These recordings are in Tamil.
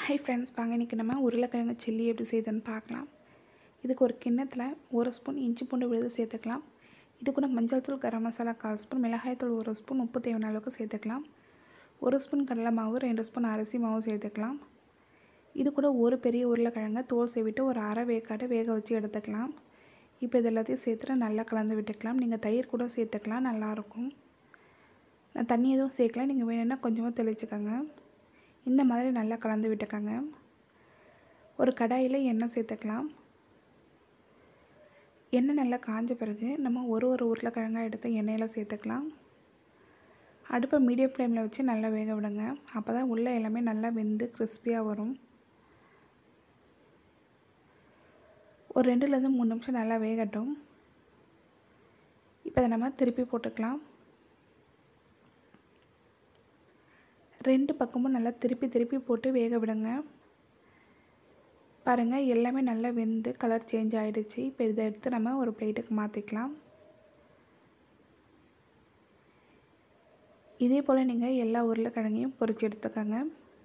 ஹை ஃப்ரெண்ட்ஸ் வாங்க இன்றைக்கி நம்ம உருளைக்கிழங்கு சில்லி எப்படி செய்யுதுன்னு பார்க்கலாம் இதுக்கு ஒரு கிண்ணத்தில் ஒரு ஸ்பூன் இஞ்சி பூண்டு விழுது சேர்த்துக்கலாம் இது கூட மஞ்சள் தூள் கரம் மசாலா கால் ஸ்பூன் மிளகாய் தூள் ஒரு ஸ்பூன் உப்பு தேவையான அளவுக்கு சேர்த்துக்கலாம் ஒரு ஸ்பூன் கடலை மாவு ரெண்டு ஸ்பூன் அரிசி மாவு சேர்த்துக்கலாம் இது கூட ஒரு பெரிய உருளைக்கிழங்க தோல் செய்விட்டு ஒரு அரை வேக்காட்டை வேக வச்சு எடுத்துக்கலாம் இப்போ இது எல்லாத்தையும் சேர்த்துட்டு நல்லா கலந்து விட்டுக்கலாம் நீங்கள் தயிர் கூட சேர்த்துக்கலாம் நல்லாயிருக்கும் நான் தண்ணி எதுவும் சேர்க்கல நீங்கள் வேணும்னா கொஞ்சமாக தெளிச்சுக்கோங்க இந்த மாதிரி நல்லா கலந்து விட்டுக்கோங்க ஒரு கடாயில் எண்ணெய் சேர்த்துக்கலாம் எண்ணெய் நல்லா காஞ்ச பிறகு நம்ம ஒரு ஒரு உருளைக்கிழங்காக எடுத்து எண்ணெயில் சேர்த்துக்கலாம் அடுப்பை மீடியம் ஃப்ளேமில் வச்சு நல்லா வேக விடுங்க அப்போ தான் உள்ளே எல்லாமே நல்லா வெந்து கிறிஸ்பியாக வரும் ஒரு ரெண்டுலேருந்து மூணு நிமிஷம் நல்லா வேகட்டும் இப்போ அதை நம்ம திருப்பி போட்டுக்கலாம் ரெண்டு பக்கமும் நல்லா திருப்பி திருப்பி போட்டு வேக விடுங்க பாருங்கள் எல்லாமே நல்லா வெந்து கலர் சேஞ்ச் ஆகிடுச்சு இப்போ இதை எடுத்து நம்ம ஒரு பிளேட்டுக்கு மாற்றிக்கலாம் இதே போல் நீங்கள் எல்லா உருளைக்கிழங்கையும் பொரிச்சு எடுத்துக்கோங்க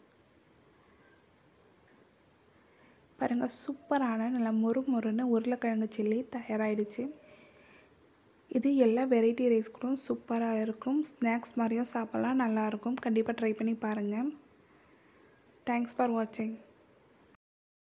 பாருங்கள் சூப்பரான நல்லா மொறு மொறுன்னு உருளைக்கிழங்கு சில்லி தயாராகிடுச்சு இது எல்லா வெரைட்டி ரைஸ் கூட சூப்பராக இருக்கும் ஸ்நாக்ஸ் மாதிரியும் சாப்பிட்லாம் நல்லாயிருக்கும் கண்டிப்பாக ட்ரை பண்ணி பாருங்கள் தேங்க்ஸ் ஃபார் வாட்சிங்